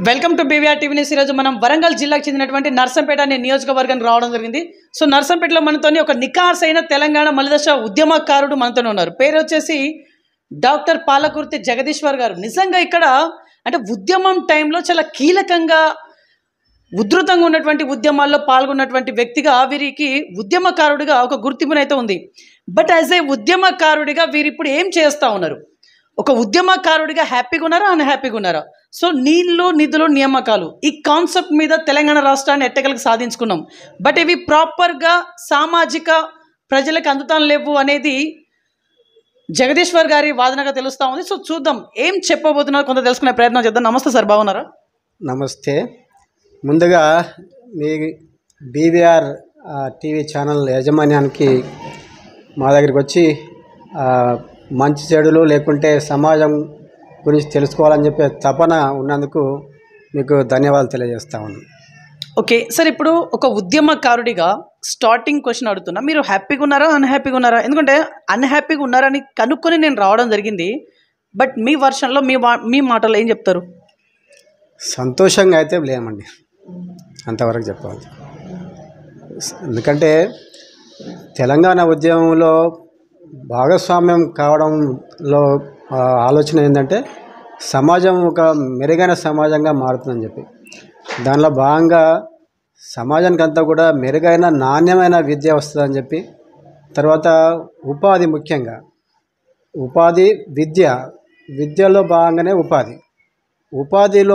welcome to BVR TV news ఈరోజు మనం వరంగల్ జిల్లాకు చెందినటువంటి నర్సంపేట అనే నియోజకవర్గానికి రావడం జరిగింది సో నర్సంపేటలో మనతోని ఒక నికార్స్ అయిన తెలంగాణ మలిదశ ఉద్యమకారుడు మనతోనే ఉన్నారు పేరు వచ్చేసి డాక్టర్ పాలకుర్తి జగదీశ్వర్ గారు నిజంగా ఇక్కడ అంటే ఉద్యమం టైంలో చాలా కీలకంగా ఉధృతంగా ఉన్నటువంటి ఉద్యమాల్లో పాల్గొన్నటువంటి వ్యక్తిగా వీరికి ఉద్యమకారుడిగా ఒక గుర్తింపునైతే ఉంది బట్ యాజ్ ఏ ఉద్యమకారుడిగా వీరు ఇప్పుడు ఏం చేస్తూ ఉన్నారు ఒక ఉద్యమకారుడిగా హ్యాపీగా ఉన్నారా అన్హ్యాపీగా ఉన్నారా సో నీళ్ళు నిధులు నియామకాలు ఈ కాన్సెప్ట్ మీద తెలంగాణ రాష్ట్రాన్ని ఎట్టగలకు సాధించుకున్నాం బట్ ఇవి ప్రాపర్గా సామాజిక ప్రజలకు అందుతాం లేవు అనేది జగదీశ్వర్ గారి వాదనగా తెలుస్తూ ఉంది సో చూద్దాం ఏం చెప్పబోతున్నారో కొంత తెలుసుకునే ప్రయత్నం చేద్దాం నమస్తే సార్ బాగున్నారా నమస్తే ముందుగా మీ బీవీఆర్ ఆ, టీవీ ఛానల్ యాజమాన్యానికి మా దగ్గరికి వచ్చి ఆ, మంచి చెడులు లేకుంటే సమాజం గురించి తెలుసుకోవాలని చెప్పే తపన ఉన్నందుకు మీకు ధన్యవాదాలు తెలియజేస్తా ఉన్నాను ఓకే సార్ ఇప్పుడు ఒక ఉద్యమకారుడిగా స్టార్టింగ్ క్వశ్చన్ అడుగుతున్నా మీరు హ్యాపీగా ఉన్నారా అన్హ్యాపీగా ఉన్నారా ఎందుకంటే అన్హ్యాపీగా ఉన్నారని కనుక్కొని నేను రావడం జరిగింది బట్ మీ వర్షన్లో మీ వా మీ మాటలో ఏం చెప్తారు సంతోషంగా అయితే లేమండి అంతవరకు చెప్పాలి ఎందుకంటే తెలంగాణ ఉద్యమంలో భాగస్వామ్యం కావడంలో ఆ, ఆలోచన ఏంటంటే సమాజం ఒక మెరుగైన సమాజంగా మారుతుందని చెప్పి దానిలో భాగంగా సమాజానికి అంతా కూడా మెరుగైన నాణ్యమైన విద్య వస్తుందని చెప్పి తర్వాత ఉపాధి ముఖ్యంగా ఉపాధి విద్య విద్యలో భాగంగానే ఉపాధి ఉపాధిలో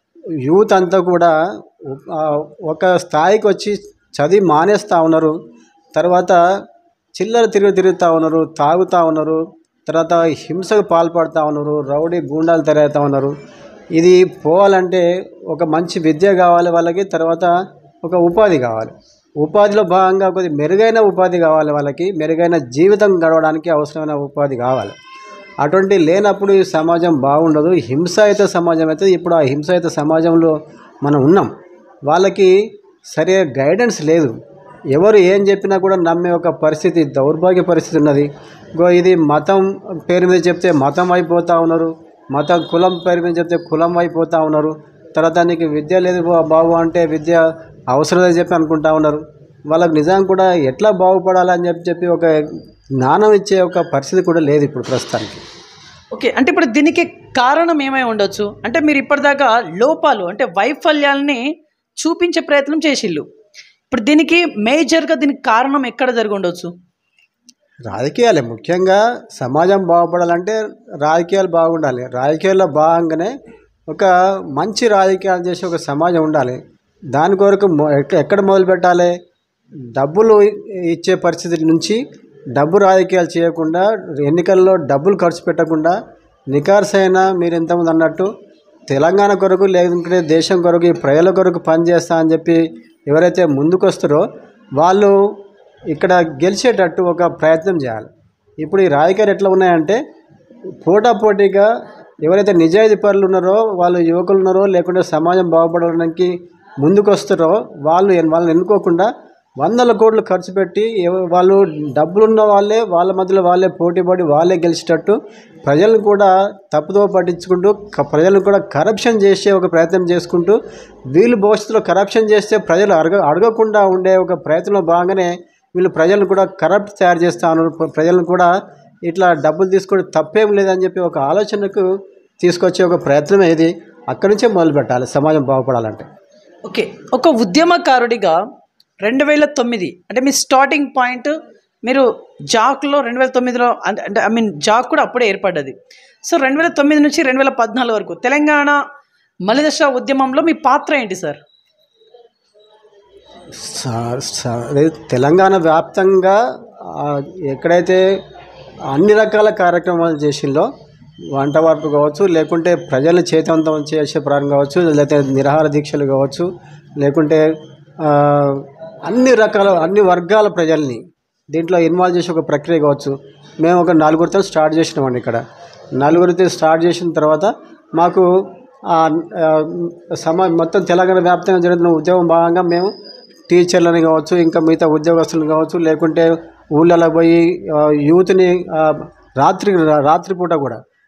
యూత్ అంతా కూడా ఉ- ఆ, ఒక స్థాయికి వచ్చి చదివి మానేస్తూ ఉన్నారు తర్వాత చిల్లర తిరుగు తిరుగుతూ ఉన్నారు తాగుతూ ఉన్నారు తర్వాత హింసకు పాల్పడుతూ ఉన్నారు రౌడీ గూండాలు తయారవుతూ ఉన్నారు ఇది పోవాలంటే ఒక మంచి విద్య కావాలి వాళ్ళకి తర్వాత ఒక ఉపాధి కావాలి ఉపాధిలో భాగంగా కొద్ది మెరుగైన ఉపాధి కావాలి వాళ్ళకి మెరుగైన జీవితం గడవడానికి అవసరమైన ఉపాధి కావాలి అటువంటి లేనప్పుడు ఈ సమాజం బాగుండదు హింసాయుత సమాజం అయితే ఇప్పుడు ఆ హింసాయుత సమాజంలో మనం ఉన్నాం వాళ్ళకి సరైన గైడెన్స్ లేదు ఎవరు ఏం చెప్పినా కూడా నమ్మే ఒక పరిస్థితి దౌర్భాగ్య పరిస్థితి ఉన్నది గో ఇది మతం పేరు మీద చెప్తే మతం అయిపోతూ ఉన్నారు మతం కులం పేరు మీద చెప్తే కులం అయిపోతూ ఉన్నారు తర్వాత నీకు విద్య లేదు బా- బాబు అంటే విద్య అవసరం లేదని చెప్పి అనుకుంటా ఉన్నారు వాళ్ళకి నిజం కూడా ఎట్లా బాగుపడాలని చెప్పి చెప్పి ఒక జ్ఞానం ఇచ్చే ఒక పరిస్థితి కూడా లేదు ఇప్పుడు ప్రస్తుతానికి ఓకే అంటే ఇప్పుడు దీనికి కారణం ఏమై ఉండొచ్చు అంటే మీరు ఇప్పటిదాకా లోపాలు అంటే వైఫల్యాల్ని చూపించే ప్రయత్నం చేసిళ్ళు ఇప్పుడు దీనికి మేజర్గా దీనికి కారణం ఎక్కడ జరిగి ఉండొచ్చు రాజకీయాలే ముఖ్యంగా సమాజం బాగుపడాలంటే రాజకీయాలు బాగుండాలి రాజకీయాల్లో భాగంగానే ఒక మంచి రాజకీయాలు చేసే ఒక సమాజం ఉండాలి దాని కొరకు మొ- ఎక్క- ఎక్కడ మొదలు పెట్టాలి డబ్బులు ఇచ్చే పరిస్థితి నుంచి డబ్బు రాజకీయాలు చేయకుండా ఎన్నికల్లో డబ్బులు ఖర్చు పెట్టకుండా నికార్సైన మీరు ఎంతమంది అన్నట్టు తెలంగాణ కొరకు లేకుంటే దేశం కొరకు ఈ ప్రజల కొరకు పనిచేస్తా అని చెప్పి ఎవరైతే ముందుకు వస్తారో వాళ్ళు ఇక్కడ గెలిచేటట్టు ఒక ప్రయత్నం చేయాలి ఇప్పుడు ఈ రాజకీయాలు ఎట్లా ఉన్నాయంటే పోటాపోటీగా ఎవరైతే నిజాయితీ పరులు ఉన్నారో వాళ్ళు యువకులు ఉన్నారో లేకుంటే సమాజం బాగుపడడానికి ముందుకు వస్తారో వాళ్ళు ఎన్- వాళ్ళని ఎన్నుకోకుండా వందల కోట్లు ఖర్చు పెట్టి ఎవ- వాళ్ళు డబ్బులున్న వాళ్ళే వాళ్ళ మధ్యలో వాళ్ళే పోటీపడి వాళ్ళే గెలిచేటట్టు ప్రజలను కూడా తప్పుదో పట్టించుకుంటూ క- ప్రజలను కూడా కరప్షన్ చేసే ఒక ప్రయత్నం చేసుకుంటూ వీళ్ళు భవిష్యత్తులో కరప్షన్ చేస్తే ప్రజలు అడగ అడగకుండా ఉండే ఒక ప్రయత్నంలో భాగంగానే వీళ్ళు ప్రజలను కూడా కరప్ట్ తయారు చేస్తా ఉన్నారు ప్ర- ప్రజలను కూడా ఇట్లా డబ్బులు తీసుకొని తప్పేం లేదని చెప్పి ఒక ఆలోచనకు తీసుకొచ్చే ఒక ప్రయత్నమే ఇది అక్కడి నుంచే మొదలు పెట్టాలి సమాజం బాగుపడాలంటే ఓకే ఒక ఉద్యమకారుడిగా రెండు వేల తొమ్మిది అంటే మీ స్టార్టింగ్ పాయింట్ మీరు జాక్లో రెండు వేల తొమ్మిదిలో అంటే అంటే ఐ మీన్ జాక్ కూడా అప్పుడే ఏర్పడ్డది సో రెండు వేల తొమ్మిది నుంచి రెండు వేల పద్నాలుగు వరకు తెలంగాణ మలిదశ ఉద్యమంలో మీ పాత్ర ఏంటి సార్ స- స- అదే తెలంగాణ వ్యాప్తంగా ఆ, ఎక్కడైతే అన్ని రకాల కార్యక్రమాలు చేసిందో వంట వార్పు కావచ్చు లేకుంటే ప్రజలను చైతన్యవంతం చేసే ప్రారంభం కావచ్చు లేకపోతే నిరాహార దీక్షలు కావచ్చు లేకుంటే ఆ, అన్ని రకాల అన్ని వర్గాల ప్రజల్ని దీంట్లో ఇన్వాల్వ్ చేసే ఒక ప్రక్రియ కావచ్చు మేము ఒక నలుగురితో స్టార్ట్ చేసినామండి ఇక్కడ నలుగురితో స్టార్ట్ చేసిన తర్వాత మాకు ఆ, ఆ, సమా మొత్తం తెలంగాణ వ్యాప్తంగా జరుగుతున్న ఉద్యమం భాగంగా మేము టీచర్లని కావచ్చు ఇంకా మిగతా ఉద్యోగస్తులను కావచ్చు లేకుంటే ఊళ్ళలో పోయి ఆ, యూత్ని ఆ, రాత్రి రాత్రిపూట కూడా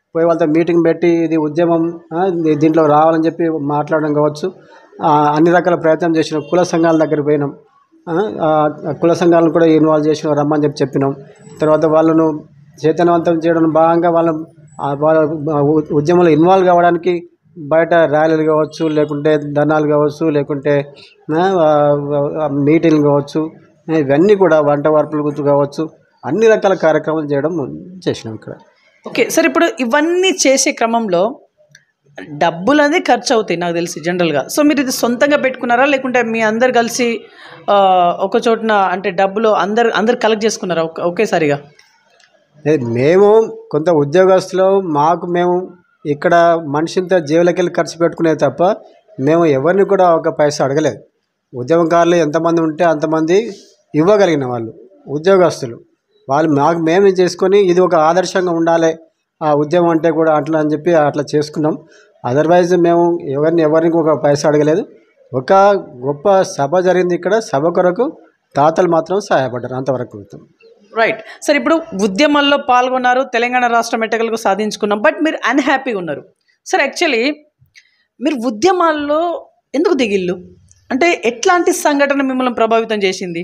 పోయి వాళ్ళతో మీటింగ్ పెట్టి ఇది ఉద్యమం ఆ, దీ- దీంట్లో రావాలని చెప్పి మాట్లాడడం కావచ్చు ఆ, అన్ని రకాల ప్రయత్నం చేసినాం కుల సంఘాల దగ్గర పోయినాం ఆ, ఆ, కుల సంఘాలను కూడా ఇన్వాల్వ్ చేసినాం రమ్మని చెప్పి చెప్పినాం తర్వాత వాళ్ళను చైతన్యవంతం చేయడం భాగంగా వాళ్ళ ఆ, వాళ్ళ ఉ- ఉద్యమంలో ఇన్వాల్వ్ కావడానికి బయట ర్యాలీలు కావచ్చు లేకుంటే ధర్నాలు కావచ్చు లేకుంటే ఆ, ఆ, మీటింగ్లు కావచ్చు ఆ, ఇవన్నీ కూడా వంట వార్పులు గుర్తు కావచ్చు అన్ని రకాల కార్యక్రమాలు చేయడం చేసినాం ఇక్కడ ఓకే సార్ ఇప్పుడు ఇవన్నీ చేసే క్రమంలో డబ్బులు అనేది ఖర్చు అవుతాయి నాకు తెలిసి జనరల్గా సో మీరు ఇది సొంతంగా పెట్టుకున్నారా లేకుంటే మీ అందరు కలిసి ఆ, ఒక చోటున అంటే డబ్బులు అందరు అందరు కలెక్ట్ చేసుకున్నారా ఒకే- ఒకేసారిగా లేదు, మేము కొంత ఉద్యోగస్తులు మాకు మేము ఇక్కడ మనిషింత జేబులకెళ్ళి ఖర్చు పెట్టుకునే తప్ప మేము ఎవరిని కూడా ఒక పైసా అడగలేదు ఉద్యమకారులు ఎంతమంది ఉంటే అంతమంది ఇవ్వగలిగిన వాళ్ళు ఉద్యోగస్తులు వాళ్ళు మాకు మేమే చేసుకొని ఇది ఒక ఆదర్శంగా ఉండాలి ఆ ఉద్యమం అంటే కూడా అట్లా అని చెప్పి అట్లా చేసుకున్నాం అదర్వైజ్ మేము ఎవరిని ఎవరిని ఒక పైసా అడగలేదు ఒక గొప్ప సభ జరిగింది ఇక్కడ సభ కొరకు తాతలు మాత్రం సహాయపడ్డారు అంతవరకు మొత్తం రైట్ సార్ ఇప్పుడు ఉద్యమాల్లో పాల్గొన్నారు తెలంగాణ రాష్ట్రం ఎట్టగలకు సాధించుకున్నాం బట్ మీరు అన్హ్యాపీగా ఉన్నారు సార్ యాక్చువల్లీ మీరు ఉద్యమాల్లో ఎందుకు దిగిల్లు అంటే ఎట్లాంటి సంఘటన మిమ్మల్ని ప్రభావితం చేసింది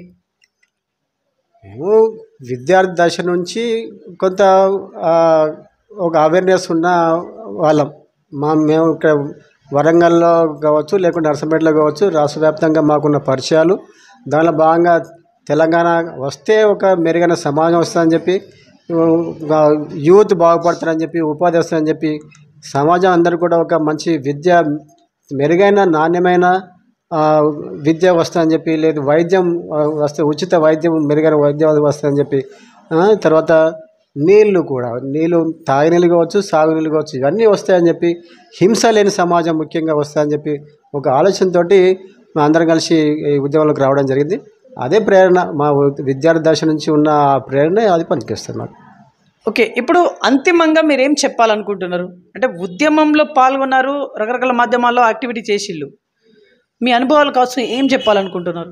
మేము విద్యార్థి దశ నుంచి కొంత ఆ, ఒక అవేర్నెస్ ఉన్న వాళ్ళం మా మేము ఇక్కడ వరంగల్లో కావచ్చు లేకుంటే నర్సంపేటలో కావచ్చు రాష్ట్ర వ్యాప్తంగా మాకున్న పరిచయాలు దానిలో భాగంగా తెలంగాణ వస్తే ఒక మెరుగైన సమాజం వస్తుందని చెప్పి ఆ, యూత్ బాగుపడతారని చెప్పి ఉపాధి వస్తుందని చెప్పి సమాజం అందరూ కూడా ఒక మంచి విద్య మెరుగైన నాణ్యమైన ఆ, విద్య వస్తుందని చెప్పి లేదు వైద్యం ఆ, వస్తే ఉచిత వైద్యం మెరుగైన వైద్యం వస్తుందని చెప్పి ఆ, తర్వాత నీళ్లు కూడా నీళ్ళు తాగినీళ్ళు కావచ్చు సాగునీళ్ళు కావచ్చు ఇవన్నీ వస్తాయని చెప్పి హింస లేని సమాజం ముఖ్యంగా వస్తాయని చెప్పి ఒక ఆలోచనతోటి మా అందరం కలిసి ఈ ఉద్యమంలోకి రావడం జరిగింది అదే ప్రేరణ మా విద్యార్థి దశ నుంచి ఉన్న ఆ ప్రేరణ అది పనికిస్తుంది మాకు ఓకే ఇప్పుడు అంతిమంగా మీరు ఏం చెప్పాలనుకుంటున్నారు అంటే ఉద్యమంలో పాల్గొన్నారు రకరకాల మాధ్యమాల్లో యాక్టివిటీ చేసిళ్ళు మీ అనుభవాల కోసం ఏం చెప్పాలనుకుంటున్నారు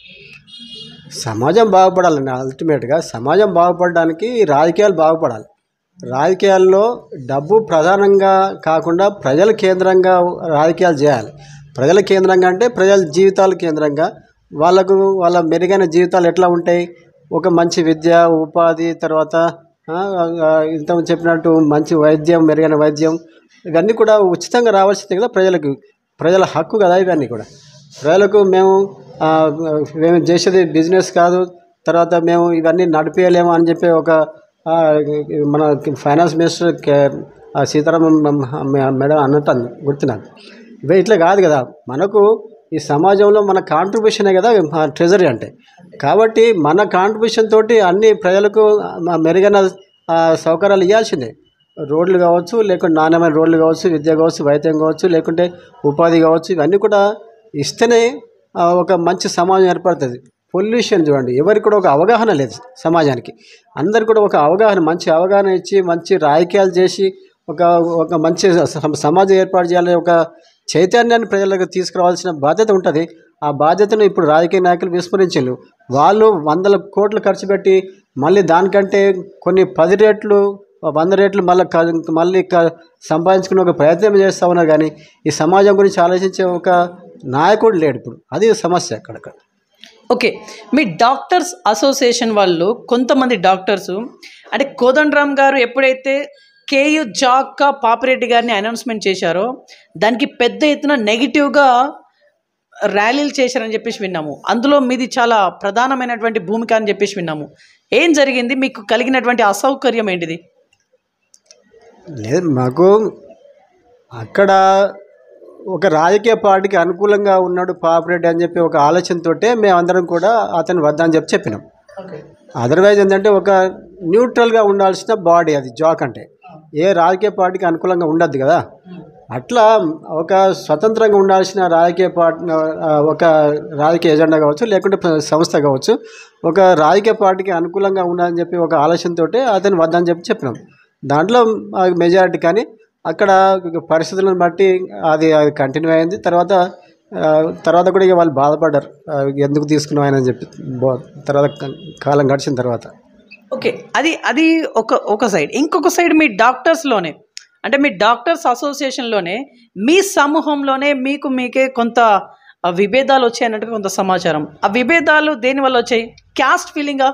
సమాజం బాగుపడాలండి అల్టిమేట్గా సమాజం బాగుపడడానికి రాజకీయాలు బాగుపడాలి రాజకీయాల్లో డబ్బు ప్రధానంగా కాకుండా ప్రజల కేంద్రంగా రాజకీయాలు చేయాలి ప్రజల కేంద్రంగా అంటే ప్రజల జీవితాల కేంద్రంగా వాళ్ళకు వాళ్ళ మెరుగైన జీవితాలు ఎట్లా ఉంటాయి ఒక మంచి విద్య ఉపాధి తర్వాత ఆ, ఆ, ఇంత చెప్పినట్టు మంచి వైద్యం మెరుగైన వైద్యం ఇవన్నీ కూడా ఉచితంగా రావాల్సిందే కదా ప్రజలకు ప్రజల హక్కు కదా ఇవన్నీ కూడా ప్రజలకు మేము ఆ, మేము చేసేది బిజినెస్ కాదు తర్వాత మేము ఇవన్నీ నడిపేయలేము అని చెప్పి ఒక ఆ, మన ఫైనాన్స్ మినిస్టర్ కే- ఆ సీతారామన్ మేడం అన్నట్టు గుర్తున్నాను ఇవే ఇట్లా కాదు కదా మనకు ఈ సమాజంలో మన కాంట్రిబ్యూషనే కదా ట్రెజరీ అంటే కాబట్టి మన కాంట్రిబ్యూషన్ తోటి అన్ని ప్రజలకు ఆ, మెరుగైన ఆ, సౌకర్యాలు ఇవ్వాల్సిందే రోడ్లు కావచ్చు లేకుంటే నాణ్యమైన రోడ్లు కావచ్చు విద్య కావచ్చు వైద్యం కావచ్చు లేకుంటే ఉపాధి కావచ్చు ఇవన్నీ కూడా ఇస్తేనే ఆ, ఒక మంచి సమాజం ఏర్పడుతుంది పొల్యూషన్ చూడండి ఎవరికి కూడా ఒక అవగాహన లేదు సమాజానికి అందరు కూడా ఒక అవగాహన మంచి అవగాహన ఇచ్చి మంచి రాజకీయాలు చేసి ఒక ఒక మంచి స- సమాజం ఏర్పాటు చేయాలి ఒక చైతన్యాన్ని ప్రజలకు తీసుకురావాల్సిన బాధ్యత ఉంటుంది ఆ బాధ్యతను ఇప్పుడు రాజకీయ నాయకులు విస్మరించారు వాళ్ళు వందల కోట్లు ఖర్చు పెట్టి మళ్ళీ దానికంటే కొన్ని పది రేట్లు వంద రేట్లు మళ్ళీ క- మళ్ళీ క- సంపాదించుకునే ఒక ప్రయత్నం చేస్తూ ఉన్నారు కానీ ఈ సమాజం గురించి ఆలోచించే ఒక నాయకుడు లేడు ఇప్పుడు అది సమస్య అక్కడక్కడ ఓకే మీ డాక్టర్స్ అసోసియేషన్ వాళ్ళు కొంతమంది డాక్టర్స్ అంటే కోదండరామ్ గారు ఎప్పుడైతే కేయు జాక్కా పాపిరెడ్డి గారిని అనౌన్స్మెంట్ చేశారో దానికి పెద్ద ఎత్తున నెగిటివ్గా ర్యాలీలు చేశారని చెప్పేసి విన్నాము అందులో మీది చాలా ప్రధానమైనటువంటి భూమిక అని చెప్పేసి విన్నాము ఏం జరిగింది మీకు కలిగినటువంటి అసౌకర్యం ఏంటిది లేదు మాకు అక్కడ ఒక రాజకీయ పార్టీకి అనుకూలంగా ఉన్నాడు పాపిరెడ్డి అని చెప్పి ఒక ఆలోచనతోటే మేమందరం కూడా అతను వద్దని చెప్పి చెప్పినాం అదర్వైజ్ ఏంటంటే ఒక న్యూట్రల్గా ఉండాల్సిన బాడీ అది జాక్ అంటే ఏ రాజకీయ పార్టీకి అనుకూలంగా ఉండద్దు కదా అట్లా ఒక స్వతంత్రంగా ఉండాల్సిన రాజకీయ పార్టీ ఆ, ఒక రాజకీయ ఎజెండా కావచ్చు లేకుంటే ప్ర- సంస్థ కావచ్చు ఒక రాజకీయ పార్టీకి అనుకూలంగా ఉండాలని చెప్పి ఒక ఆలోచనతోటే అతను వద్దని చెప్పి చెప్పినాం దాంట్లో మెజారిటీ కానీ అక్కడ పరిస్థితులను బట్టి అది అది కంటిన్యూ అయింది తర్వాత ఆ, తర్వాత కూడా ఇక వాళ్ళు బాధపడ్డారు ఆ, ఎందుకు తీసుకున్నాం ఆయన అని చెప్పి బో- తర్వాత క- కాలం గడిచిన తర్వాత ఓకే అది అది ఒక ఒక సైడ్ ఇంకొక సైడ్ మీ డాక్టర్స్లోనే అంటే మీ డాక్టర్స్ అసోసియేషన్లోనే మీ సమూహంలోనే మీకు మీకే కొంత ఆ, విభేదాలు వచ్చాయి అన్నట్టుగా కొంత సమాచారం ఆ విభేదాలు దేని వల్ల వచ్చాయి క్యాస్ట్ ఫీలింగా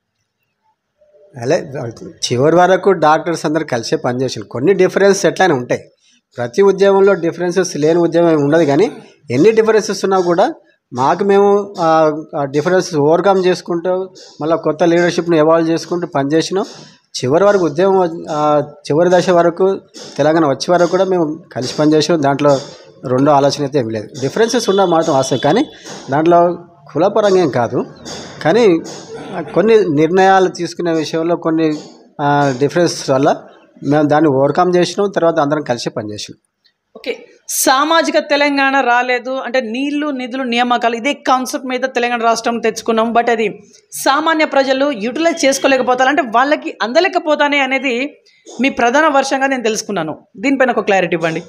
అలా చివరి వరకు డాక్టర్స్ అందరు కలిసే పనిచేసారు కొన్ని డిఫరెన్సెస్ ఎట్లానే ఉంటాయి ప్రతి ఉద్యమంలో డిఫరెన్సెస్ లేని ఉద్యమం ఉండదు కానీ ఎన్ని డిఫరెన్సెస్ ఉన్నా కూడా మాకు మేము ఆ డిఫరెన్సెస్ ఓవర్కమ్ చేసుకుంటూ మళ్ళీ కొత్త లీడర్షిప్ని ఎవాల్వ్ చేసుకుంటూ పనిచేసినాం చివరి వరకు ఉద్యమం ఆ, చివరి దశ వరకు తెలంగాణ వచ్చే వరకు కూడా మేము కలిసి పనిచేసాం దాంట్లో రెండో ఆలోచన అయితే ఏం లేదు డిఫరెన్సెస్ ఉన్న మాత్రం వాస్తవం కానీ దాంట్లో కులపరంగా ఏం కాదు కానీ ఆ, కొన్ని నిర్ణయాలు తీసుకునే విషయంలో కొన్ని డిఫరెన్స్ వల్ల మేము దాన్ని ఓవర్కమ్ చేసినాం తర్వాత అందరం కలిసి పనిచేసాం ఓకే సామాజిక తెలంగాణ రాలేదు అంటే నీళ్లు నిధులు నియామకాలు ఇదే కాన్సెప్ట్ మీద తెలంగాణ రాష్ట్రం తెచ్చుకున్నాం బట్ అది సామాన్య ప్రజలు యూటిలైజ్ చేసుకోలేకపోతారు అంటే వాళ్ళకి అందలేకపోతానే అనేది మీ ప్రధాన వర్షంగా నేను తెలుసుకున్నాను దీనిపైన ఒక క్లారిటీ ఇవ్వండి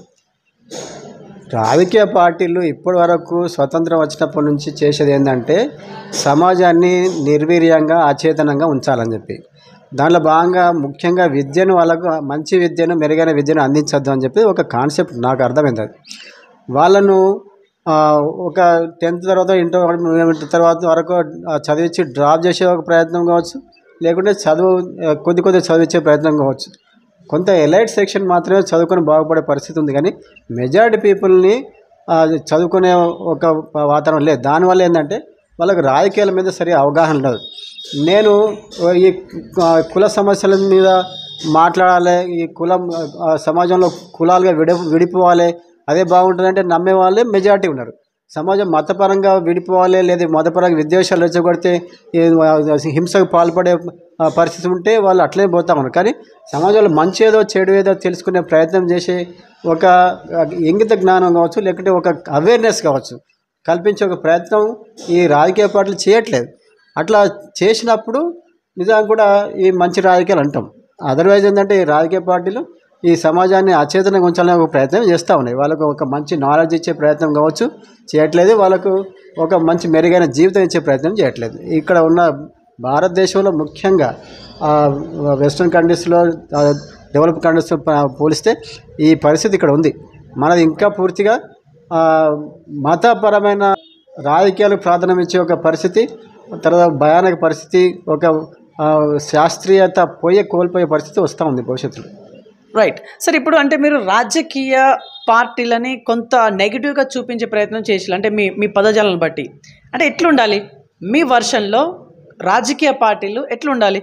రాజకీయ పార్టీలు ఇప్పటి వరకు స్వతంత్రం వచ్చినప్పటి నుంచి చేసేది ఏంటంటే సమాజాన్ని నిర్వీర్యంగా అచేతనంగా ఉంచాలని చెప్పి దాంట్లో భాగంగా ముఖ్యంగా విద్యను వాళ్ళకు మంచి విద్యను మెరుగైన విద్యను అందించద్దు అని చెప్పి ఒక కాన్సెప్ట్ నాకు అర్థమైంది అది వాళ్ళను ఆ, ఒక టెన్త్ తర్వాత ఇంటర్ తర్వాత వరకు ఆ, చదివించి డ్రాప్ చేసే ఒక ప్రయత్నం కావచ్చు లేకుంటే చదువు ఆ, కొద్ది కొద్ది చదివించే ప్రయత్నం కావచ్చు కొంత ఎలైట్ సెక్షన్ మాత్రమే చదువుకొని బాగుపడే పరిస్థితి ఉంది కానీ మెజారిటీ పీపుల్ని ఆ, చదువుకునే ఒక వాతావరణం లేదు దానివల్ల ఏంటంటే వాళ్ళకి రాజకీయాల మీద సరిగా అవగాహన లేదు నేను ఈ ఆ, కుల సమస్యల మీద మాట్లాడాలి ఈ కులం ఆ, సమాజంలో కులాలుగా విడి విడిపోవాలి అదే బాగుంటుందంటే నమ్మే వాళ్ళే మెజారిటీ ఉన్నారు సమాజం మతపరంగా విడిపోవాలి లేదా మతపరంగా విద్వేషాలు రెచ్చగొడితే ఈ హింసకు పాల్పడే ఆ, పరిస్థితి ఉంటే వాళ్ళు అట్లనే పోతా ఉన్నారు కానీ సమాజంలో మంచి ఏదో చెడు ఏదో తెలుసుకునే ప్రయత్నం చేసే ఒక ఇంగిత జ్ఞానం కావచ్చు లేకుంటే ఒక అవేర్నెస్ కావచ్చు కల్పించే ఒక ప్రయత్నం ఈ రాజకీయ పార్టీలు చేయట్లేదు అట్లా చేసినప్పుడు నిజంగా కూడా ఈ మంచి రాజకీయాలు అంటాం అదర్వైజ్ ఏంటంటే ఈ రాజకీయ పార్టీలు ఈ సమాజాన్ని అచేతనంగా ఉంచాలనే ఒక ప్రయత్నం చేస్తూ ఉన్నాయి వాళ్ళకు ఒక మంచి నాలెడ్జ్ ఇచ్చే ప్రయత్నం కావచ్చు చేయట్లేదు వాళ్ళకు ఒక మంచి మెరుగైన జీవితం ఇచ్చే ప్రయత్నం చేయట్లేదు ఇక్కడ ఉన్న భారతదేశంలో ముఖ్యంగా ఆ, వెస్ట్రన్ కంట్రీస్లో ఆ, డెవలప్ కంట్రీస్తో ప- పోలిస్తే ఈ పరిస్థితి ఇక్కడ ఉంది మనది ఇంకా పూర్తిగా ఆ, మతపరమైన రాజకీయాలకు ప్రాధాన్యం ఇచ్చే ఒక పరిస్థితి తర్వాత భయానక పరిస్థితి ఒక ఆ, శాస్త్రీయత పోయే కోల్పోయే పరిస్థితి వస్తూ ఉంది భవిష్యత్తులో రైట్ సార్ ఇప్పుడు అంటే మీరు రాజకీయ పార్టీలని కొంత నెగిటివ్గా చూపించే ప్రయత్నం చేసి అంటే మీ మీ పదజాలను బట్టి అంటే ఎట్లుండాలి మీ వర్షన్లో రాజకీయ పార్టీలు ఎట్లుండాలి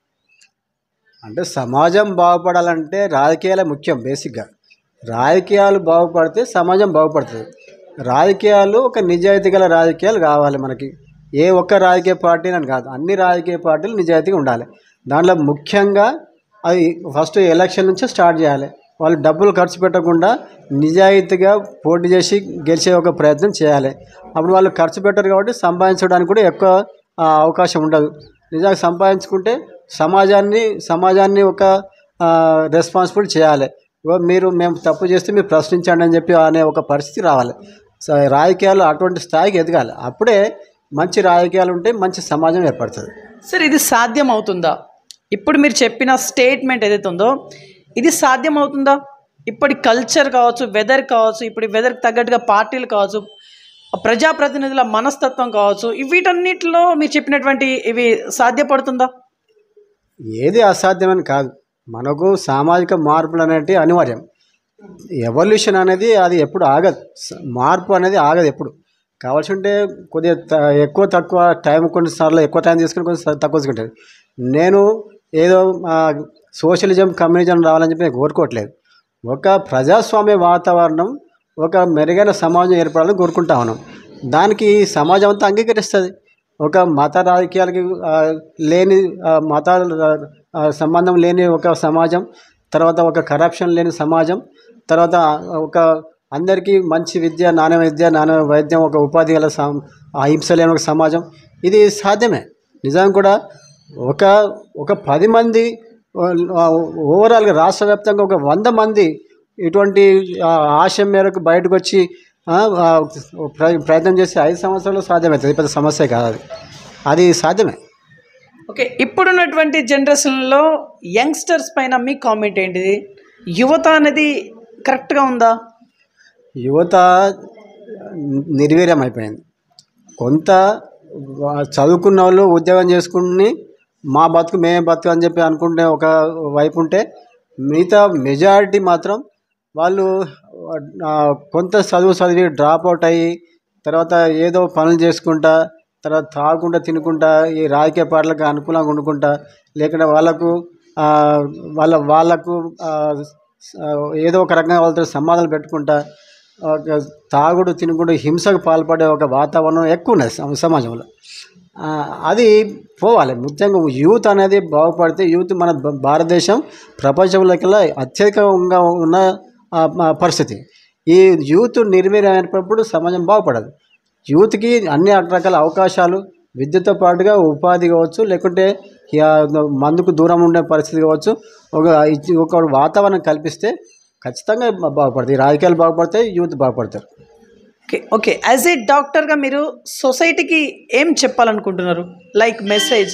అంటే సమాజం బాగుపడాలంటే రాజకీయాలే ముఖ్యం బేసిక్గా రాజకీయాలు బాగుపడితే సమాజం బాగుపడుతుంది రాజకీయాలు ఒక నిజాయితీ గల రాజకీయాలు కావాలి మనకి ఏ ఒక్క రాజకీయ పార్టీ అని కాదు అన్ని రాజకీయ పార్టీలు నిజాయితీగా ఉండాలి దాంట్లో ముఖ్యంగా అది ఫస్ట్ ఎలక్షన్ నుంచే స్టార్ట్ చేయాలి వాళ్ళు డబ్బులు ఖర్చు పెట్టకుండా నిజాయితీగా పోటీ చేసి గెలిచే ఒక ప్రయత్నం చేయాలి అప్పుడు వాళ్ళు ఖర్చు పెట్టరు కాబట్టి సంపాదించడానికి కూడా ఎక్కువ ఆ, అవకాశం ఉండదు నిజంగా సంపాదించుకుంటే సమాజాన్ని సమాజాన్ని ఒక రెస్పాన్సిబుల్ చేయాలి ఇగో మీరు మేము తప్పు చేస్తే మీరు ప్రశ్నించండి అని చెప్పి అనే ఒక పరిస్థితి రావాలి సో రాజకీయాలు అటువంటి స్థాయికి ఎదగాలి అప్పుడే మంచి రాజకీయాలు ఉంటే మంచి సమాజం ఏర్పడుతుంది సార్ ఇది సాధ్యం అవుతుందా ఇప్పుడు మీరు చెప్పిన స్టేట్మెంట్ ఏదైతే ఉందో ఇది సాధ్యం అవుతుందా ఇప్పటి కల్చర్ కావచ్చు వెదర్ కావచ్చు ఇప్పుడు వెదర్కి తగ్గట్టుగా పార్టీలు కావచ్చు ప్రజాప్రతినిధుల మనస్తత్వం కావచ్చు ఈ వీటన్నిటిలో మీరు చెప్పినటువంటి ఇవి సాధ్యపడుతుందా ఏది అసాధ్యమని కాదు మనకు సామాజిక మార్పులు అనేటివి అనివార్యం ఎవల్యూషన్ అనేది అది ఎప్పుడు ఆగదు స- మార్పు అనేది ఆగదు ఎప్పుడు కావాల్సి ఉంటే కొద్దిగా త- ఎక్కువ తక్కువ టైం కొన్నిసార్లు ఎక్కువ టైం తీసుకుని కొన్ని తక్కువ తీసుకుంటుంది నేను ఏదో ఆ, సోషలిజం కమ్యూనిజం రావాలని చెప్పి నేను కోరుకోవట్లేదు ఒక ప్రజాస్వామ్య వాతావరణం ఒక మెరుగైన సమాజం ఏర్పడాలని కోరుకుంటా ఉన్నాం దానికి ఈ సమాజం అంతా అంగీకరిస్తుంది ఒక మత రాజకీయాలకి ఆ, లేని ఆ, మతాల ఆ, సంబంధం లేని ఒక సమాజం తర్వాత ఒక కరప్షన్ లేని సమాజం తర్వాత ఒక అందరికీ మంచి విద్య నాణ్య విద్య నాణ్య వైద్యం ఒక ఉపాధి గల సం- అహింస లేని ఒక సమాజం ఇది సాధ్యమే నిజం కూడా ఒక ఒక పది మంది ఆ, ఓవరాల్గా రాష్ట్ర వ్యాప్తంగా ఒక వంద మంది ఇటువంటి ఆ, ఆశయం మేరకు బయటకు వచ్చి ఆ, ఆ, ప్ర- ప్రయత్నం చేసి ఐదు సంవత్సరాలు సాధ్యమవుతుంది పెద్ద సమస్య కాదు అది అది సాధ్యమే ఓకే ఇప్పుడున్నటువంటి జనరేషన్లో యంగ్స్టర్స్ పైన మీ కామెంట్ ఏంటిది యువత అనేది కరెక్ట్గా ఉందా యువత నిర్వీర్యం అయిపోయింది కొంత వా- చదువుకున్న వాళ్ళు ఉద్యోగం చేసుకుని మా బతుకు మేమే బతుకు అని చెప్పి అనుకుంటే ఒక వైపు ఉంటే మిగతా మెజారిటీ మాత్రం వాళ్ళు ఆ, కొంత చదువు చదివి డ్రాప్ అవుట్ అయ్యి తర్వాత ఏదో పనులు చేసుకుంటా తర్వాత తాగకుండా తినుకుంటా ఈ రాజకీయ పార్టీలకు అనుకూలంగా వండుకుంటా లేకుంటే వాళ్ళకు ఆ, వాళ్ళ వాళ్ళకు ఆ, ఆ, ఏదో ఒక రకంగా వాళ్ళతో సంబంధాలు పెట్టుకుంటా ఒక తాగుడు తినుకుంటూ హింసకు పాల్పడే ఒక వాతావరణం ఎక్కువ ఉన్నది సమ- సమాజంలో ఆ, అది పోవాలి ముఖ్యంగా యూత్ అనేది బాగుపడితే యూత్ మన భ- భారతదేశం ప్రపంచంలోకెల్లా అత్యధికంగా ఉన్న ఆ, ఆ, పరిస్థితి ఈ యూత్ నిర్వీర్యమైనప్పుడు సమాజం బాగుపడదు యూత్కి అన్ని రకాల అవకాశాలు విద్యతో పాటుగా ఉపాధి కావచ్చు లేకుంటే ఇక మందుకు దూరం ఉండే పరిస్థితి కావచ్చు ఒక ఇచ్చి- ఒక వాతావరణం కల్పిస్తే ఖచ్చితంగా బాగుపడుతుంది రాజకీయాలు బాగుపడతాయి యూత్ బాగుపడతారు ఓకే ఓకే యాజ్ ఏ డాక్టర్గా మీరు సొసైటీకి ఏం చెప్పాలనుకుంటున్నారు లైక్ మెసేజ్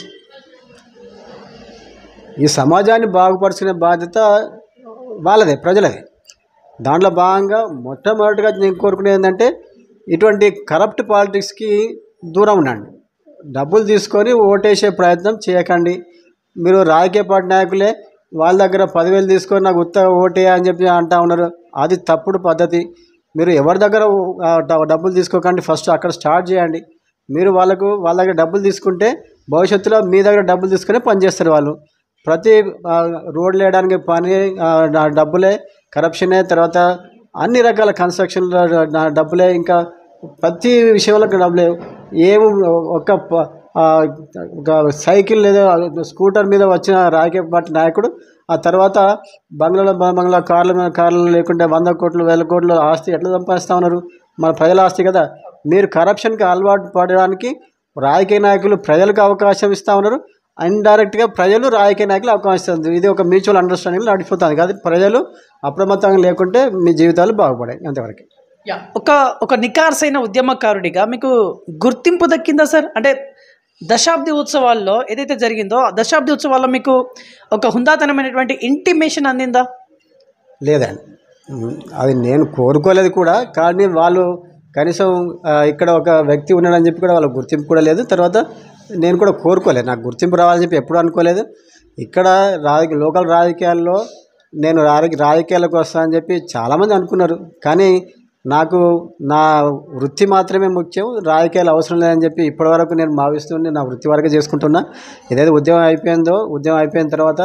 ఈ సమాజాన్ని బాగుపరుచుకునే బాధ్యత వాళ్ళదే ప్రజలదే దాంట్లో భాగంగా మొట్టమొదటిగా నేను కోరుకునేది ఏంటంటే ఇటువంటి కరప్ట్ పాలిటిక్స్కి దూరం ఉండండి డబ్బులు తీసుకొని ఓటేసే ప్రయత్నం చేయకండి మీరు రాజకీయ పార్టీ నాయకులే వాళ్ళ దగ్గర పదివేలు తీసుకొని నాకు ఉత్త ఓటే అని చెప్పి అంటా ఉన్నారు అది తప్పుడు పద్ధతి మీరు ఎవరి దగ్గర ఆ, డ- డబ్బులు తీసుకోకండి ఫస్ట్ అక్కడ స్టార్ట్ చేయండి మీరు వాళ్ళకు వాళ్ళ దగ్గర డబ్బులు తీసుకుంటే భవిష్యత్తులో మీ దగ్గర డబ్బులు తీసుకుని పనిచేస్తారు వాళ్ళు ప్రతి ఆ, రోడ్లు వేయడానికి పని ఆ, డ- డబ్బులే కరప్షనే తర్వాత అన్ని రకాల కన్స్ట్రక్షన్ల డ- డబ్బులే ఇంకా ప్రతి విషయంలో డబ్బులే ఏం ఒక ప- ఆ, ఒక సైకిల్ లేదా స్కూటర్ మీద వచ్చిన రాజకీయ పార్టీ నాయకుడు ఆ తర్వాత బంగ్లాలో బంగ్లా కార్ల మీద కార్లు లేకుంటే వంద కోట్లు వేల కోట్లు ఆస్తి ఎట్లా సంపాదిస్తూ ఉన్నారు మన ప్రజల ఆస్తి కదా మీరు కరప్షన్కి అలవాటు పడడానికి రాజకీయ నాయకులు ప్రజలకు అవకాశం ఇస్తూ ఉన్నారు ఇండైరెక్ట్గా ప్రజలు రాజకీయ నాయకులు అవకాశం ఇస్తుంది ఇది ఒక మ్యూచువల్ అండర్స్టాండింగ్ నడిపోతుంది కాదు ప్రజలు అప్రమత్తంగా లేకుంటే మీ జీవితాలు బాగుపడాయి అంతవరకు యా ఒక ఒక నికార్సైన ఉద్యమకారుడిగా మీకు గుర్తింపు దక్కిందా సార్ అంటే దశాబ్ది ఉత్సవాల్లో ఏదైతే జరిగిందో ఆ దశాబ్ది ఉత్సవాల్లో మీకు ఒక హుందాతనమైనటువంటి ఇంటిమేషన్ అందిందా లేదండి ఉమ్, అది నేను కోరుకోలేదు కూడా కానీ వాళ్ళు కనీసం ఆ, ఇక్కడ ఒక వ్యక్తి ఉన్నాడని చెప్పి కూడా వాళ్ళకి గుర్తింపు కూడా లేదు తర్వాత నేను కూడా కోరుకోలేదు నాకు గుర్తింపు రావాలని చెప్పి ఎప్పుడు అనుకోలేదు ఇక్కడ రాజకీయ లోకల్ రాజకీయాల్లో నేను రాజకీయ రాజకీయాలకు వస్తానని చెప్పి చాలామంది అనుకున్నారు కానీ నాకు నా వృత్తి మాత్రమే ముఖ్యం రాజకీయాలు అవసరం లేదని చెప్పి ఇప్పటివరకు నేను భావిస్తుండే నా వృత్తి వరకే చేసుకుంటున్నా ఏదైతే ఉద్యోగం అయిపోయిందో ఉద్యోగం అయిపోయిన తర్వాత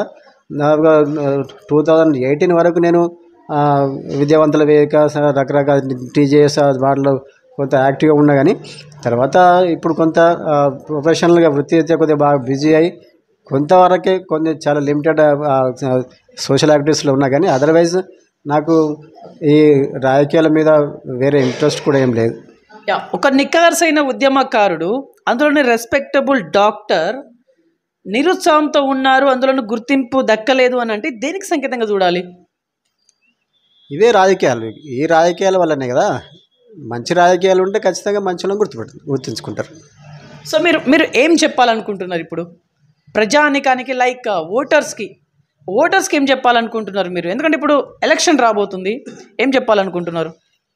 టూ థౌజండ్ ఎయిటీన్ వరకు నేను ఆ, విద్యావంతుల వేదిక స- రకరకాల టీజేఎస్ వాటిలో కొంత యాక్టివ్గా ఉన్నా కానీ తర్వాత ఇప్పుడు కొంత ప్రొఫెషనల్గా వృత్తి రీత్యా కొద్దిగా బాగా బిజీ అయ్యి కొంతవరకే కొన్ని చాలా లిమిటెడ్ సోషల్ యాక్టివిటీస్లో ఉన్నా కానీ అదర్వైజ్ నాకు ఈ రాజకీయాల మీద వేరే ఇంట్రెస్ట్ కూడా ఏం లేదు యా ఒక నికార్సైన ఉద్యమకారుడు అందులోని రెస్పెక్టబుల్ డాక్టర్ నిరుత్సాహంతో ఉన్నారు అందులోని గుర్తింపు దక్కలేదు అని అంటే దేనికి సంకేతంగా చూడాలి ఇవే రాజకీయాలు ఈ రాజకీయాల వల్లనే కదా మంచి రాజకీయాలు ఉంటే ఖచ్చితంగా మంచి వాళ్ళని గుర్తుపెట్టు గుర్తుంచుకుంటారు సో మీరు మీరు ఏం చెప్పాలనుకుంటున్నారు ఇప్పుడు ప్రజానికానికి లైక్ ఓటర్స్కి ఓటర్స్కి ఏం చెప్పాలనుకుంటున్నారు మీరు ఎందుకంటే ఇప్పుడు ఎలక్షన్ రాబోతుంది ఏం చెప్పాలనుకుంటున్నారు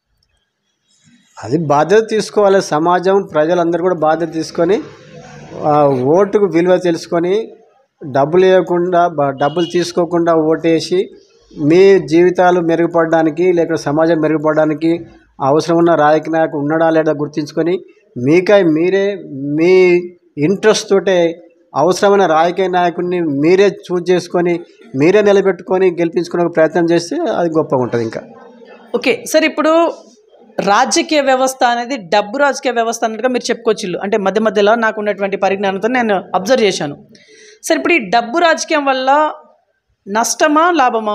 అది బాధ్యత తీసుకోవాలి సమాజం ప్రజలందరూ కూడా బాధ్యత తీసుకొని ఆ, ఓటుకు విలువ తెలుసుకొని డబ్బులు ఇవ్వకుండా బ- డబ్బులు తీసుకోకుండా ఓటేసి మీ జీవితాలు మెరుగుపడడానికి లేక సమాజం మెరుగుపడడానికి అవసరం ఉన్న రాజకీయ నాయకుడు ఉన్నాడా లేదా గుర్తించుకొని మీకై మీరే మీ ఇంట్రెస్ట్ తోటే అవసరమైన రాజకీయ నాయకుడిని మీరే చూజ్ చేసుకొని మీరే నిలబెట్టుకొని గెలిపించుకునే ప్రయత్నం చేస్తే అది గొప్పగా ఉంటుంది ఇంకా ఓకే సార్ ఇప్పుడు రాజకీయ వ్యవస్థ అనేది డబ్బు రాజకీయ వ్యవస్థ అన్నట్టుగా మీరు చెప్పుకోవచ్చు అంటే మధ్య మధ్యలో నాకు ఉన్నటువంటి పరిజ్ఞానంతో నేను అబ్జర్వ్ చేశాను సార్ ఇప్పుడు ఈ డబ్బు రాజకీయం వల్ల నష్టమా లాభమా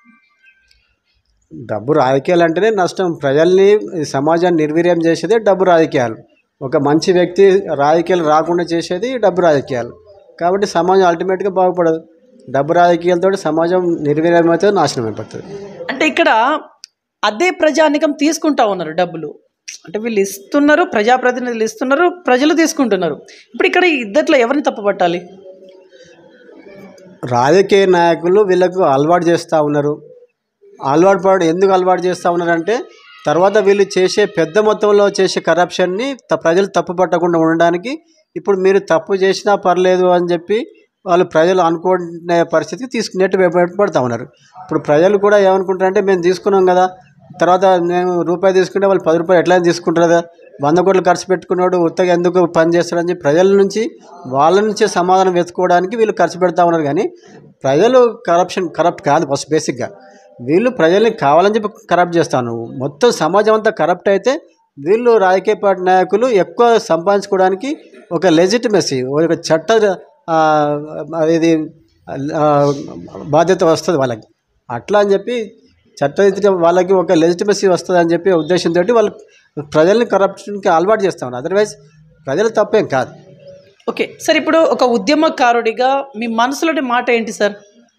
డబ్బు రాజకీయాలు అంటేనే నష్టం ప్రజల్ని ఈ సమాజాన్ని నిర్వీర్యం చేసేదే డబ్బు రాజకీయాలు ఒక మంచి వ్యక్తి రాజకీయాలు రాకుండా చేసేది డబ్బు రాజకీయాలు కాబట్టి సమాజం అల్టిమేట్గా బాగుపడదు డబ్బు రాజకీయాలతో సమాజం నిర్వీర్యం అయితే నాశనం అయిపోతుంది అంటే ఇక్కడ అదే ప్రజానికం తీసుకుంటా ఉన్నారు డబ్బులు అంటే వీళ్ళు ఇస్తున్నారు ప్రజాప్రతినిధులు ఇస్తున్నారు ప్రజలు తీసుకుంటున్నారు ఇప్పుడు ఇక్కడ ఈ ఇద్దట్లో ఎవరిని తప్పుపట్టాలి రాజకీయ నాయకులు వీళ్ళకు అలవాటు చేస్తూ ఉన్నారు అలవాటు పడ ఎందుకు అలవాటు చేస్తూ ఉన్నారంటే తర్వాత వీళ్ళు చేసే పెద్ద మొత్తంలో చేసే కరప్షన్ని త- ప్రజలు తప్పు పట్టకుండా ఉండడానికి ఇప్పుడు మీరు తప్పు చేసినా పర్లేదు అని చెప్పి వాళ్ళు ప్రజలు అనుకునే పరిస్థితికి తీసుకునేట్టు పడుతూ ఉన్నారు ఇప్పుడు ప్రజలు కూడా ఏమనుకుంటారంటే మేము తీసుకున్నాం కదా తర్వాత నేను రూపాయి తీసుకుంటే వాళ్ళు పది రూపాయలు ఎట్లా తీసుకుంటారు కదా వంద కోట్లు ఖర్చు పెట్టుకున్నాడు ఉత్తగా ఎందుకు పని చేస్తాడని చెప్పి ప్రజల నుంచి వాళ్ళ నుంచే సమాధానం వెతుక్కోవడానికి వీళ్ళు ఖర్చు పెడతా ఉన్నారు కానీ ప్రజలు కరప్షన్ కరప్ట్ కాదు ఫస్ట్ బేసిక్గా వీళ్ళు ప్రజల్ని కావాలని చెప్పి కరప్ట్ చేస్తాను మొత్తం సమాజం అంతా కరప్ట్ అయితే వీళ్ళు రాజకీయ పార్టీ నాయకులు ఎక్కువ సంపాదించుకోవడానికి ఒక లెజిటిమసీ ఒక చట్ట ఆ, ఇది ఆ, బాధ్యత వస్తుంది వాళ్ళకి అట్లా అని చెప్పి చట్టరీత్యా వాళ్ళకి ఒక లెజిటిమసీ వస్తుంది అని చెప్పి ఉద్దేశంతో వాళ్ళు ప్రజల్ని కరప్షన్కి అలవాటు చేస్తా ఉన్నారు అదర్వైజ్ ప్రజల తప్పేం కాదు ఓకే సార్ ఇప్పుడు ఒక ఉద్యమకారుడిగా మీ మనసులోని మాట ఏంటి సార్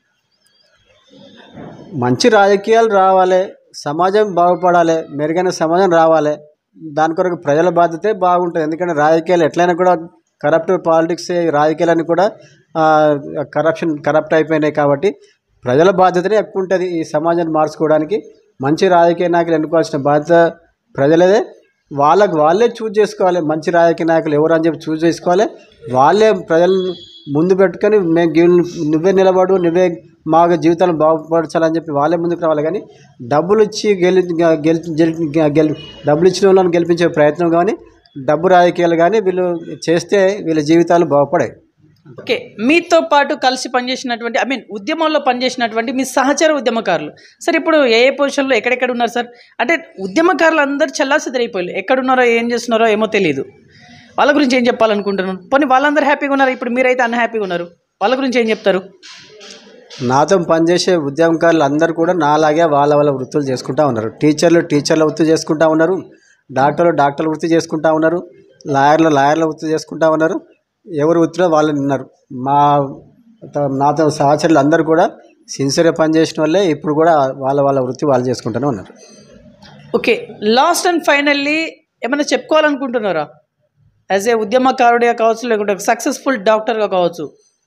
మంచి రాజకీయాలు రావాలి సమాజం బాగుపడాలి మెరుగైన సమాజం రావాలి దాని కొరకు ప్రజల బాధ్యతే బాగుంటుంది ఎందుకంటే రాజకీయాలు ఎట్లయినా కూడా కరప్ట్ పాలిటిక్స్ రాజకీయాలన్నీ కూడా కరప్షన్ కరప్ట్ అయిపోయినాయి కాబట్టి ప్రజల బాధ్యతనే ఎక్కువ ఉంటుంది ఈ సమాజాన్ని మార్చుకోవడానికి మంచి రాజకీయ నాయకులు ఎన్నుకోవాల్సిన బాధ్యత ప్రజలదే వాళ్ళకు వాళ్ళే చూజ్ చేసుకోవాలి మంచి రాజకీయ నాయకులు ఎవరు అని చెప్పి చూజ్ చేసుకోవాలి వాళ్ళే ప్రజలను ముందు పెట్టుకొని మేము గీ- నువ్వే నిలబడు నువ్వే మా జీవితాలను బాగుపరచాలని చెప్పి వాళ్ళే ముందుకు రావాలి కానీ డబ్బులు ఇచ్చి గెలి గెలి గెలి గెలి డబ్బులు ఇచ్చిన వాళ్ళని గెలిపించే ప్రయత్నం కానీ డబ్బు రాజకీయాలు కానీ వీళ్ళు చేస్తే వీళ్ళ జీవితాలు బాగుపడాయి ఓకే మీతో పాటు కలిసి పనిచేసినటువంటి ఐ మీన్ ఉద్యమంలో పనిచేసినటువంటి మీ సహచర ఉద్యమకారులు సార్ ఇప్పుడు ఏ ఏ పొజిషన్లో ఎక్కడెక్కడ ఉన్నారు సార్ అంటే ఉద్యమకారులు అందరూ చల్లాసిద్దరైపోయారు ఎక్కడున్నారో ఏం చేస్తున్నారో ఏమో తెలియదు వాళ్ళ గురించి ఏం చెప్పాలనుకుంటున్నాను పోనీ వాళ్ళందరూ హ్యాపీగా ఉన్నారు ఇప్పుడు మీరైతే అన్హ్యాపీగా ఉన్నారు వాళ్ళ గురించి ఏం చెప్తారు నాతో పనిచేసే ఉద్యమకారులు అందరూ కూడా నాలాగే వాళ్ళ వాళ్ళ వృత్తులు చేసుకుంటా ఉన్నారు టీచర్లు టీచర్ల వృత్తి చేసుకుంటా ఉన్నారు డాక్టర్లు డాక్టర్ల వృత్తి చేసుకుంటా ఉన్నారు లాయర్లు లాయర్ల వృత్తి చేసుకుంటా ఉన్నారు ఎవరి వృత్తిలో వాళ్ళు ఉన్నారు మా త- నాతో సహచరులు అందరూ కూడా సిన్సియర్గా పనిచేసిన వాళ్ళే ఇప్పుడు కూడా వాళ్ళ వాళ్ళ వృత్తి వాళ్ళు చేసుకుంటూనే ఉన్నారు ఓకే లాస్ట్ అండ్ ఫైనల్లీ ఏమైనా చెప్పుకోవాలనుకుంటున్నారా యాజ్ ఏ ఉద్యమకారుడిగా కావచ్చు లేకుంటే సక్సెస్ఫుల్ డాక్టర్గా కావచ్చు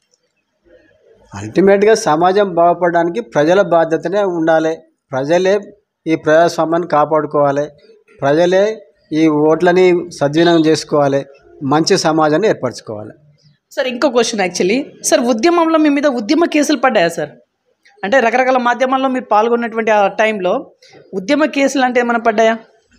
అల్టిమేట్గా సమాజం బాగుపడడానికి ప్రజల బాధ్యతనే ఉండాలి ప్రజలే ఈ ప్రజాస్వామ్యాన్ని కాపాడుకోవాలి ప్రజలే ఈ ఓట్లని సద్వినియోగం చేసుకోవాలి మంచి సమాజాన్ని ఏర్పరచుకోవాలి సార్ ఇంకో క్వశ్చన్ యాక్చువల్లీ సార్ ఉద్యమంలో మీ మీద ఉద్యమ కేసులు పడ్డాయా సార్ అంటే రకరకాల మాధ్యమాల్లో మీరు పాల్గొన్నటువంటి ఆ టైంలో ఉద్యమ కేసులు అంటే ఏమైనా పడ్డాయా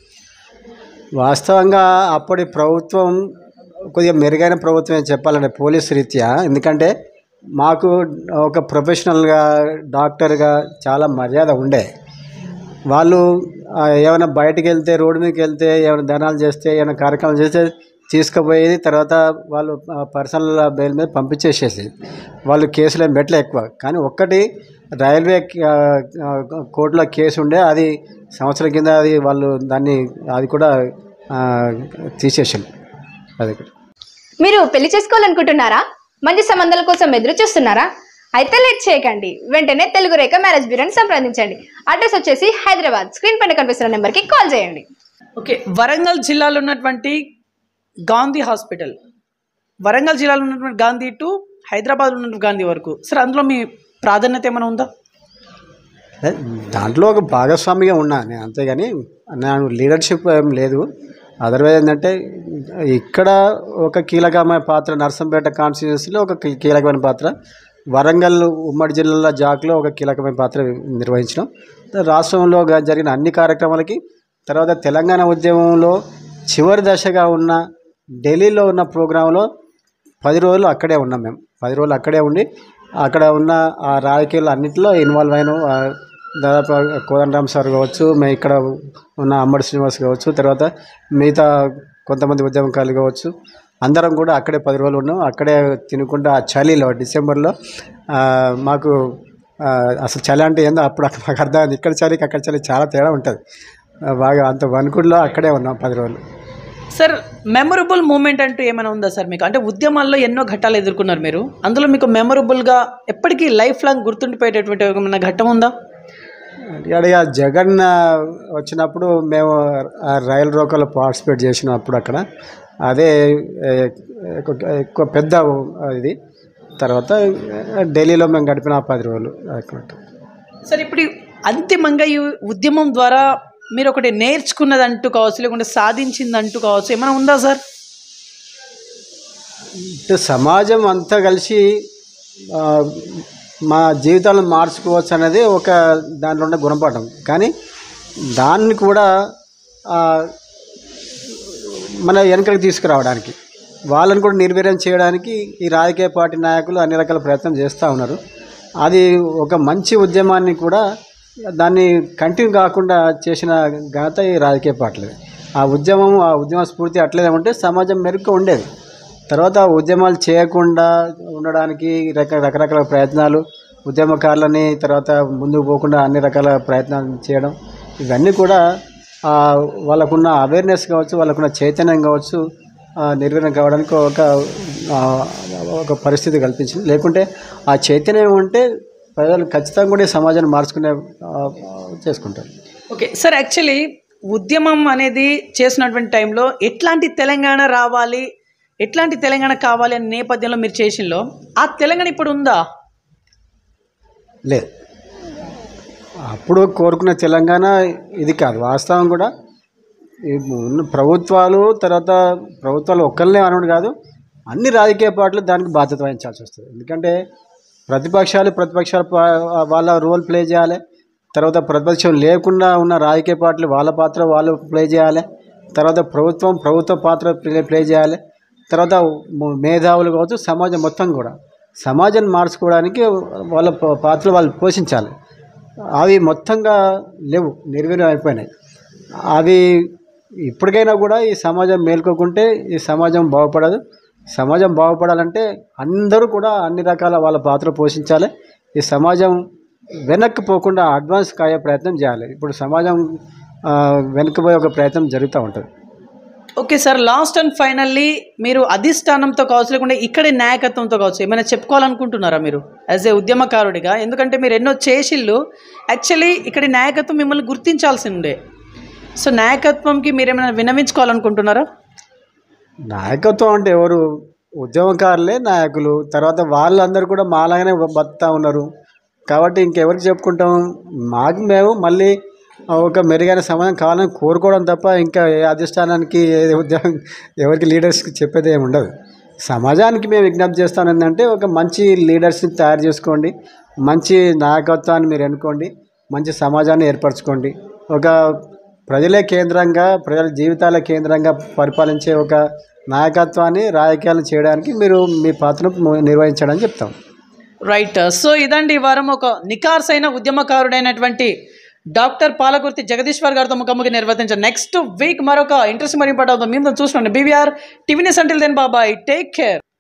వాస్తవంగా అప్పటి ప్రభుత్వం కొద్దిగా మెరుగైన ప్రభుత్వం అని చెప్పాలంటే పోలీస్ రీత్యా ఎందుకంటే మాకు ఒక ప్రొఫెషనల్గా డాక్టర్గా చాలా మర్యాద ఉండే వాళ్ళు ఆ, ఏమైనా బయటికి వెళ్తే రోడ్డు మీదకి వెళ్తే ఏమైనా ధనాలు చేస్తే ఏమైనా కార్యక్రమాలు చేస్తే తీసుకుపోయేది తర్వాత వాళ్ళు పర్సనల్ బెయిల్ మీద పంపించేసేసి వాళ్ళు కేసులు ఏం పెట్టలే ఎక్కువ కానీ ఒక్కటి రైల్వే ఆ, ఆ, కోర్టులో కేసు ఉండే అది సంవత్సరం కింద అది వాళ్ళు దాన్ని అది కూడా ఆ, తీసేసారు అది కూడా మీరు పెళ్లి చేసుకోవాలనుకుంటున్నారా మంచి సంబంధాల కోసం ఎదురు చూస్తున్నారా అయితే లేట్ చేయకండి వెంటనే తెలుగు రేఖ మ్యారేజ్ బ్యూరోని సంప్రదించండి అడ్రస్ వచ్చేసి హైదరాబాద్ స్క్రీన్ పైన కనిపిస్తున్న నెంబర్కి కాల్ చేయండి ఓకే వరంగల్ జిల్లాలో ఉన్నటువంటి గాంధీ హాస్పిటల్ వరంగల్ జిల్లాలో ఉన్నటువంటి గాంధీ టు హైదరాబాద్లో ఉన్నటువంటి గాంధీ వరకు సార్ అందులో మీ ప్రాధాన్యత ఏమైనా ఉందా ఏ, దాంట్లో ఒక భాగస్వామిగా ఉన్నా నేను అంతేగాని నాకు లీడర్షిప్ ఏం లేదు అదర్వైజ్ ఏంటంటే ఇక్కడ ఒక కీలకమైన పాత్ర నర్సంపేట కాన్స్టిట్యూన్సీలో ఒక కీ- కీలకమైన పాత్ర వరంగల్ ఉమ్మడి జిల్లాల జాక్లో ఒక కీలకమైన పాత్ర నిర్వహించడం రాష్ట్రంలో గ- జరిగిన అన్ని కార్యక్రమాలకి తర్వాత తెలంగాణ ఉద్యమంలో చివరి దశగా ఉన్న ఢిల్లీలో ఉన్న ప్రోగ్రాంలో పది రోజులు అక్కడే ఉన్నాం మేము పది రోజులు అక్కడే ఉండి అక్కడ ఉన్న ఆ రాజకీయాలు అన్నింటిలో ఇన్వాల్వ్ అయినాం ఆ, దాదాపు కోదండరామ్ సార్ కావచ్చు మేము ఇక్కడ ఉన్న అమ్మడి శ్రీనివాస్ కావచ్చు తర్వాత మిగతా కొంతమంది ఉద్యమకారులు కావచ్చు అందరం కూడా అక్కడే పది రోజులు ఉన్నాం అక్కడే తినుకుంటూ ఆ చలిలో డిసెంబర్లో ఆ, మాకు ఆ, అసలు చలి అంటే ఏందో అప్పుడు అక్కడ మాకు అర్థమైంది ఇక్కడ చలికి అక్కడ చలి చాలా తేడా ఉంటుంది ఆ, బాగా అంత వణుకుల్లో అక్కడే ఉన్నాం పది రోజులు సార్ మెమరబుల్ మూమెంట్ అంటూ ఏమైనా ఉందా సార్ మీకు అంటే ఉద్యమాల్లో ఎన్నో ఘట్టాలు ఎదుర్కొన్నారు మీరు అందులో మీకు మెమరబుల్గా ఎప్పటికీ లైఫ్ లాంగ్ గుర్తుండిపోయేటటువంటి ఏమైనా ఘట్టం ఉందా అడిగా జగన్ ఆ, వచ్చినప్పుడు మేము ఆ రైలు రోకలో పార్టిసిపేట్ చేసినప్పుడు అక్కడ అదే ఏ, ఎక్కువ- ఎక్కువ పెద్ద ఆ, ఇది తర్వాత ఢిల్లీలో మేము గడిపిన ఆ పది రోజులు అక్కడ సార్ ఇప్పుడు ఈ అంతిమంగా ఈ ఉద్యమం ద్వారా మీరు ఒకటి నేర్చుకున్నది అంటూ కావచ్చు లేకుంటే సాధించింది అంటూ కావచ్చు ఏమైనా ఉందా సార్ అంటే సమాజం అంతా కలిసి ఆ, మా జీవితాలను మార్చుకోవచ్చు అనేది ఒక దాంట్లో ఉన్న గుణపాఠం కానీ దాన్ని కూడా ఆ, మన వెనకకి తీసుకురావడానికి వాళ్ళని కూడా నిర్వీర్యం చేయడానికి ఈ రాజకీయ పార్టీ నాయకులు అన్ని రకాల ప్రయత్నం చేస్తూ ఉన్నారు అది ఒక మంచి ఉద్యమాన్ని కూడా దాన్ని కంటిన్యూ కాకుండా చేసిన ఘనత ఈ రాజకీయ పార్టీలది ఆ ఉద్యమం ఆ ఉద్యమ స్ఫూర్తి అట్లనే ఉంటే సమాజం మెరుగ్గా ఉండేది తర్వాత ఉద్యమాలు చేయకుండా ఉండడానికి రక రకరకాల ప్రయత్నాలు ఉద్యమకారులని తర్వాత ముందుకు పోకుండా అన్ని రకాల ప్రయత్నాలు చేయడం ఇవన్నీ కూడా ఆ, వాళ్ళకున్న అవేర్నెస్ కావచ్చు వాళ్ళకున్న చైతన్యం కావచ్చు ఆ, నిర్వీర్యం కావడానికి ఒక ఆ, ఒక పరిస్థితి కల్పించింది లేకుంటే ఆ చైతన్యం ఉంటే ప్రజలు ఖచ్చితంగా కూడా ఈ సమాజాన్ని మార్చుకునే ఆ, చేసుకుంటారు ఓకే సార్ యాక్చువల్లీ ఉద్యమం అనేది చేసినటువంటి టైంలో ఎట్లాంటి తెలంగాణ రావాలి ఎట్లాంటి తెలంగాణ కావాలి అనే నేపథ్యంలో మీరు చేసినలో ఆ తెలంగాణ ఇప్పుడు ఉందా లేదు అప్పుడు కోరుకున్న తెలంగాణ ఇది కాదు వాస్తవం కూడా ఈ ఉన్న ప్రభుత్వాలు తర్వాత ప్రభుత్వాలు ఒక్కరినే అనడం కాదు అన్ని రాజకీయ పార్టీలు దానికి బాధ్యత వహించాల్సి వస్తుంది ఎందుకంటే ప్రతిపక్షాలు ప్రతిపక్షాలు పా- వాళ్ళ రోల్ ప్లే చేయాలి తర్వాత ప్రతిపక్షం లేకుండా ఉన్న రాజకీయ పార్టీలు వాళ్ళ పాత్ర వాళ్ళు ప్లే చేయాలి తర్వాత ప్రభుత్వం ప్రభుత్వ పాత్ర ప్లే ప్లే చేయాలి తర్వాత మ- మేధావులు కావచ్చు సమాజం మొత్తం కూడా సమాజాన్ని మార్చుకోవడానికి వాళ్ళ ప- పాత్ర వాళ్ళు పోషించాలి అవి మొత్తంగా లేవు నిర్వీర్యం అయిపోయినాయి అవి ఇప్పటికైనా కూడా ఈ సమాజం మేల్కోకుంటే ఈ సమాజం బాగుపడదు సమాజం బాగుపడాలంటే అందరూ కూడా అన్ని రకాల వాళ్ళ పాత్ర పోషించాలి ఈ సమాజం వెనక్కి పోకుండా అడ్వాన్స్ కాయే ప్రయత్నం చేయాలి ఇప్పుడు సమాజం ఆ, వెనక్కిపోయే ఒక ప్రయత్నం జరుగుతూ ఉంటుంది okay sir last and finally మీరు అధిష్టానంతో కావచ్చు లేకుంటే ఇక్కడి నాయకత్వంతో కావచ్చు ఏమైనా చెప్పుకోవాలనుకుంటున్నారా మీరు యాజ్ ఏ ఉద్యమకారుడిగా ఎందుకంటే మీరు ఎన్నో చేసిళ్ళు యాక్చువల్లీ ఇక్కడి నాయకత్వం మిమ్మల్ని గుర్తించాల్సి ఉండే సో నాయకత్వంకి మీరు ఏమైనా విన్నవించుకోవాలనుకుంటున్నారా నాయకత్వం అంటే ఎవరు ఉద్యమకారులే నాయకులు తర్వాత వాళ్ళందరూ కూడా మాలాగానే బతుకుతా ఉన్నారు కాబట్టి ఇంకెవరికి చెప్పుకుంటాం మాకు మేము మళ్ళీ ఒక మెరుగైన సమాజం కావాలని కోరుకోవడం తప్ప ఇంకా ఏ అధిష్టానానికి ఏ ఉద్యోగం ఎవరికి లీడర్స్కి చెప్పేది ఏమి ఉండదు సమాజానికి మేము విజ్ఞప్తి చేస్తాం ఏంటంటే ఒక మంచి లీడర్స్ని తయారు చేసుకోండి మంచి నాయకత్వాన్ని మీరు ఎన్నుకోండి మంచి సమాజాన్ని ఏర్పరచుకోండి ఒక ప్రజలే కేంద్రంగా ప్రజల జీవితాల కేంద్రంగా పరిపాలించే ఒక నాయకత్వాన్ని రాజకీయాలు చేయడానికి మీరు మీ పాత్రను నిర్వహించడానికి చెప్తాం రైట్ సో ఇదండి ఈ వారం ఒక నికార్స్ అయిన ఉద్యమకారుడైనటువంటి డాక్టర్ పాలకుర్తి జగదీశ్వర్ గారితో ముఖాముఖి నిర్వర్తించారు నెక్స్ట్ వీక్ మరొక ఇంట్రెస్ట్ మరి ఇంపార్ట్ అవుతుంది మేము చూసుకోండి BVR TV news until then bye bye take care